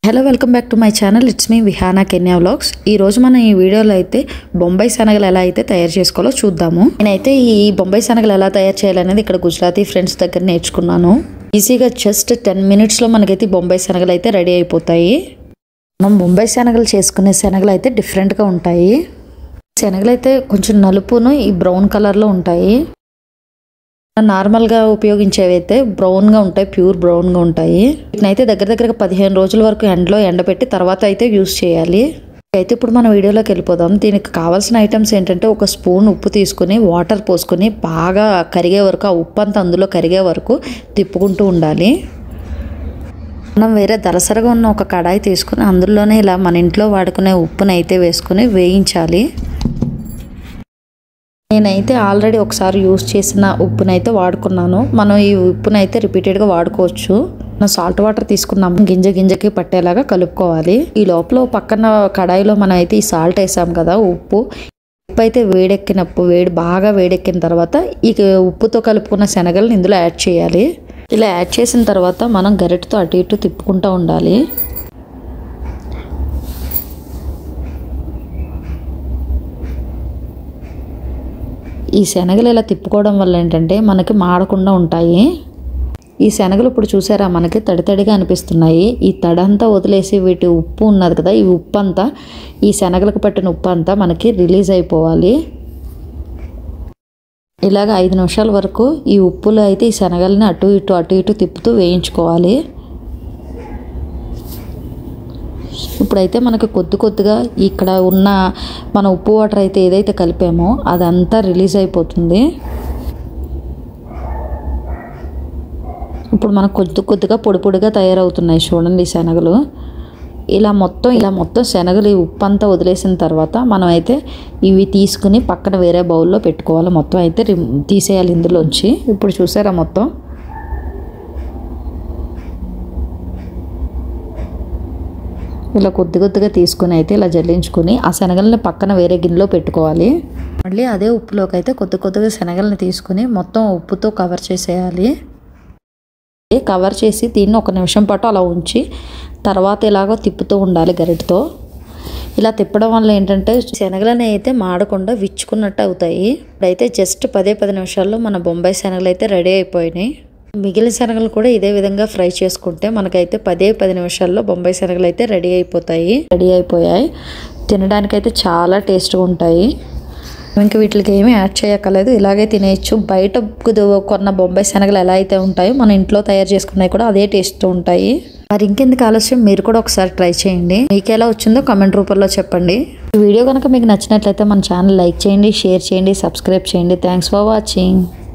hello welcome back to my channel it's me Vihana Kenya vlogs ఈ రోజు మనం ఈ వీడియోలో అయితే బొంబాయి శనగలు ఎలా అయితే తయారు చేసుకోవాలో చూద్దాము నేనైతే ఈ బొంబాయి శనగలు ఎలా తయారు చేయాలనేది ఇక్కడ గుజరాతీ ఫ్రెండ్స్ దగ్గర నేర్చుకున్నాను ఈజీగా జస్ట్ టెన్ మినిట్స్లో మనకైతే ఈ బొంబాయి శనగలు అయితే రెడీ అయిపోతాయి మనం బొంబాయి శనగలు చేసుకునే శనగలు అయితే డిఫరెంట్గా ఉంటాయి శనగలు అయితే కొంచెం నలుపును ఈ బ్రౌన్ కలర్లో ఉంటాయి నార్మల్గా ఉపయోగించేవి అయితే బ్రౌన్గా ఉంటాయి ప్యూర్ బ్రౌన్గా ఉంటాయి వీటినైతే దగ్గర దగ్గర పదిహేను రోజుల వరకు ఎండలో ఎండబెట్టి తర్వాత అయితే యూస్ చేయాలి అయితే ఇప్పుడు మన వీడియోలోకి వెళ్ళిపోదాం దీనికి కావాల్సిన ఐటమ్స్ ఏంటంటే ఒక స్పూన్ ఉప్పు తీసుకుని వాటర్ పోసుకొని బాగా కరిగే వరకు ఆ ఉప్పు అంతా అందులో కరిగే వరకు తిప్పుకుంటూ ఉండాలి మనం వేరే దలసరగా ఉన్న ఒక కడాయి తీసుకుని అందులోనే ఇలా మన ఇంట్లో వాడుకునే ఉప్పుని అయితే వేసుకుని వేయించాలి నేనైతే ఆల్రెడీ ఒకసారి యూస్ చేసిన ఉప్పునైతే వాడుకున్నాను మనం ఈ ఉప్పునైతే రిపీటెడ్గా వాడుకోవచ్చు మనం సాల్ట్ వాటర్ తీసుకున్నాము గింజ గింజకి పట్టేలాగా కలుపుకోవాలి ఈ లోపల పక్కన కడాయిలో మనం అయితే ఈ సాల్ట్ వేసాం కదా ఉప్పు ఉప్పు అయితే వేడెక్కినప్పుడు వేడి బాగా వేడెక్కిన తర్వాత ఈ ఉప్పుతో కలుపుకున్న శనగలను ఇందులో యాడ్ చేయాలి ఇలా యాడ్ చేసిన తర్వాత మనం గరిటతో అటు ఇటు తిప్పుకుంటూ ఉండాలి ఈ శనగలు ఇలా తిప్పుకోవడం వల్ల ఏంటంటే మనకి మాడకుండా ఉంటాయి ఈ శనగలు ఇప్పుడు చూసారా మనకి తడి తడిగా అనిపిస్తున్నాయి ఈ తడంతా వదిలేసి వీటి ఉప్పు ఉన్నది కదా ఈ ఉప్పు అంతా ఈ శనగలకు పట్టిన ఉప్పు అంతా మనకి రిలీజ్ అయిపోవాలి ఇలాగ ఐదు నిమిషాల వరకు ఈ ఉప్పులో అయితే ఈ శనగల్ని అటు ఇటు అటు ఇటు తిప్పుతూ వేయించుకోవాలి ఇప్పుడైతే మనకు కొద్ది కొద్దిగా ఇక్కడ ఉన్న మన ఉప్పు వాటర్ అయితే ఏదైతే కలిపామో అదంతా రిలీజ్ అయిపోతుంది ఇప్పుడు మనకు కొద్ది కొద్దిగా పొడి పొడిగా తయారవుతున్నాయి చూడండి ఈ శనగలు ఇలా మొత్తం ఇలా మొత్తం శనగలు ఈ ఉప్పు అంతా వదిలేసిన తర్వాత మనం అయితే ఇవి తీసుకుని పక్కన వేరే బౌల్లో పెట్టుకోవాలి మొత్తం అయితే రిమ్- తీసేయాలి ఇందులోంచి ఇప్పుడు చూసారా మొత్తం ఇలా కొద్ది కొద్దిగా తీసుకుని అయితే ఇలా జల్లించుకుని ఆ శనగల్ని పక్కన వేరే గిన్నెలో పెట్టుకోవాలి మళ్ళీ అదే ఉప్పులోకి అయితే కొద్ది కొద్దిగా శనగల్ని తీసుకుని మొత్తం ఉప్పుతో కవర్ చేసేయాలి కవర్ చేసి దీన్ని ఒక నిమిషం పాటు అలా ఉంచి తర్వాత ఇలాగో తిప్పుతూ ఉండాలి గరిటతో ఇలా తిప్పడం వల్ల ఏంటంటే శనగలని అయితే మాడకుండా విచ్చుకున్నట్టు అవుతాయి ఇప్పుడైతే జస్ట్ పదే పది నిమిషాల్లో మన బొంబాయి శనగలు అయితే రెడీ అయిపోయినాయి మిగిలిన శనగలు కూడా ఇదే విధంగా ఫ్రై చేసుకుంటే మనకైతే పదే పది నిమిషాల్లో బొంబాయి శనగలు అయితే రెడీ అయిపోతాయి రెడీ అయిపోయాయి తినడానికైతే చాలా టేస్ట్గా ఉంటాయి ఇంకా వీటికి ఏమీ యాడ్ చేయక్కర్లేదు ఇలాగే తినేయచ్చు బయట కుదు- కొన్న బొంబాయి శనగలు ఎలా అయితే ఉంటాయో మన ఇంట్లో తయారు చేసుకున్నవి కూడా అదే టేస్ట్తో ఉంటాయి మరి ఇంకెందుకు ఆలస్యం మీరు కూడా ఒకసారి ట్రై చేయండి మీకు ఎలా వచ్చిందో కామెంట్ రూపంలో చెప్పండి ఈ వీడియో కనుక మీకు నచ్చినట్లయితే మన ఛానల్ లైక్ చేయండి షేర్ చేయండి సబ్స్క్రైబ్ చేయండి థ్యాంక్స్ ఫర్ వాచింగ్